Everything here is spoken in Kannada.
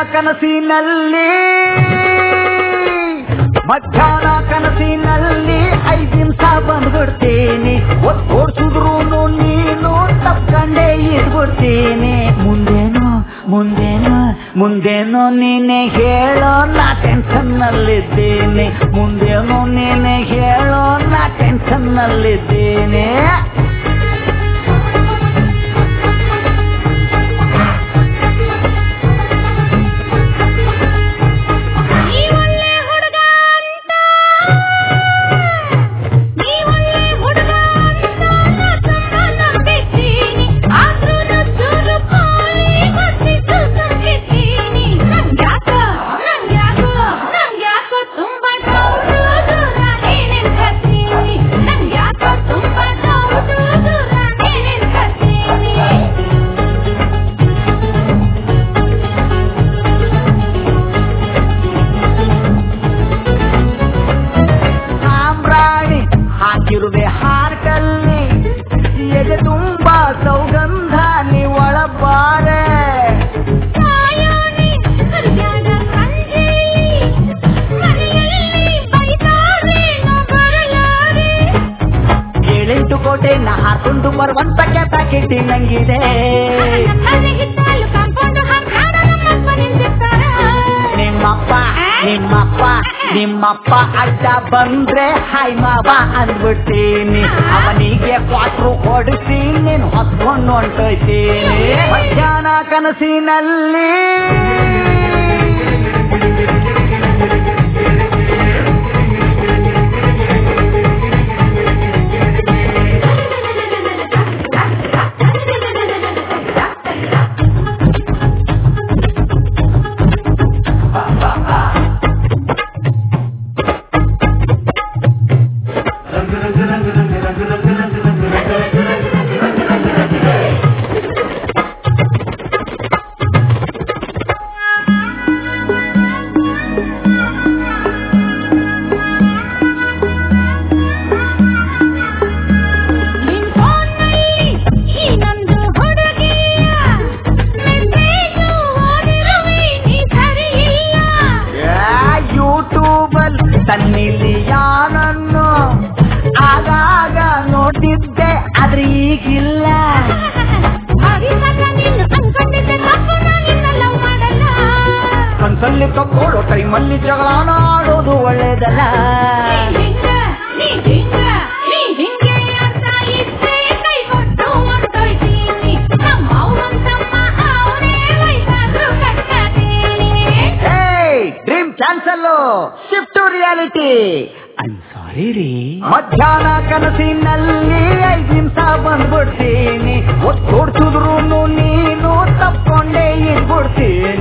ಕನಸಿನಲ್ಲಿ ಮಧ್ಯಾಹ್ನ ಕನಸಿನಲ್ಲಿ ಐದು ನಿಮಿಷ ಬಂದ್ಬಿಡ್ತೀನಿ ಓಡಿಸಿದ್ರು ನೀನು ತಪ್ಕೊಂಡೇ ಇದ್ಬಿಡ್ತೀನಿ ಮುಂದೇನು ಮುಂದೇನು ಮುಂದೇನು ನೀನೆ ಹೇಳೋ ನಾ ಟೆನ್ಷನ್ ನಲ್ಲಿದ್ದೀನಿ ಮುಂದೇನು ನೀನೆ ಹೇಳೋ ನಾ ಟೆನ್ಷನ್ ನಲ್ಲಿದ್ದೀನಿ ನೀ ಒಳ್ಳೆ ಹುಡುಗ ಅಂತ ನೀ ಒಳ್ಳೆ ಹುಡುಗ ಅಂತ ನಾ ತುಂಬ ನಂಬಿದ್ದೀನಿ ಆದ್ರೂ ನಾ ಚೂರು ಪೋಲಿ ಗೊತ್ತಿದ್ದು ಸುಮ್ಕಿದ್ದೀನಿ ನಂಗ್ಯಾಕೋ ನಂಗ್ಯಾಕೋ ನಂಗ್ಯಾಕೋ ತುಂಬ ಡೌಟು ದೂರನೇ ನಿಂತ್ಕತೀನಿ ನಂಗ್ಯಾಕೋ ತುಂಬ ಡೌಟು ದೂರನೇ ನಿಂತ್ಕತೀನಿ ಸಾಂಬ್ರಾಣಿ ಹಾಕಿರುವೆ ಹಾರ್ಕಲ್ಲಿ ಎದೆ ತುಂಬಾ ಸೌಗಂಧ ನೀ ಒಳಬಾರೆ ಸಾಯೋನಿ ಸರಿಯಾದ ಸಂಜೆಯಲ್ಲಿ ಮನೆಯಲ್ಲಿ ಬೈತಾರೆ ನಾ ಬರಲಾರೆ ಏಳೆಂಟು ಕೋಟೆ ನಾ ಹಾಕೊಂಡು ಬರುವಂತ ಕೆಪಾಸಿಟಿ ನಂಗಿದೆ ಮನೆಗಿದ್ದಾಲು ಕಾಂಪೌಂಡ್ ಹಾಕಾಡ ನಮ್ಮಪ್ಪ ನಿಂತಿರ್ತಾರ ನಿಮ್ಮಪ್ಪ ನಿಮ್ಮಪ್ಪ ನಿಮ್ಮಪ್ಪ ಅಡ್ಡ ಬಂದ್ರೆ ಹಾಯ್ ಮಾವ ಅಂದ್ಬಿಡ್ತೀನಿ ಅವನಿಗೆ ಕ್ವಾಟ್ರು ಹೊಡಿಸಿ ನೀನು ಹೊತ್ಕೊಂಡು ಹೊಂಟೋಯ್ತೀನಿ ಮಧ್ಯಾಹ್ನ ಕನಸಿನಲ್ಲಿ ನಿನ್ ಫೋನ್ನಲ್ಲಿ ಈ ನಂದು ಹುಡುಗಿಯ ಮೆಸೇಜು ಓದಿರುವೆ ನೀ ಸರಿ ಇಲ್ಲ ಯೂಟ್ಯೂಬಲ್ ತನ್ನಿಲಿ ಯಾನನ್ನು ಆಗಾಗ ನೋಡಿದ್ದೆ ಆದ್ರೆ ಈಗಿಲ್ಲ ಅರಿವಾಗ ನೀನು ಅನ್ಕೊಂಡಿದ್ದೆ ತಪ್ಪು ನಾನಿನ್ನ ಲವ್ ಮಾಡಲ್ಲ ಕನ್ಸಲ್ಲಿ ತಕ್ಕೊಳ್ಳೋ ಟೈಮಲ್ಲಿ ಜಗಳಾನ ಆಡೋದು ಒಳ್ಳೇದಲ್ಲ ನೀ ಹಿಂಗ ನೀ ಹಿಂಗ ನೀ ಹಿಂಗೆ ಅಂತ ಇದ್ದೆ ಕೈ ಕೊಟ್ಟು ಹೊರ್ಟೋಯ್ತೀನಿ ನಮ್ಮ ಅವ್ವಂತಮ್ಮ ಅವರೇ ವಯಸ್ಸಾದ್ರು ಕಟ್ಕತೀನಿ hey dream cancel shift to reality I'm sorry ರೀ ಮಧ್ಯಾಹ್ನ ಕನಸಿನಲ್ಲಿ ಐದು ನಿಮಿಷ ಬಂದ್ಬಿಡ್ತೀನಿ ಒತ್ತೋಡ್ಸಿದ್ರು ನೀನು ತಪ್ಕೊಂಡೇ ಇದ್ಬಿಡ್ತೀನಿ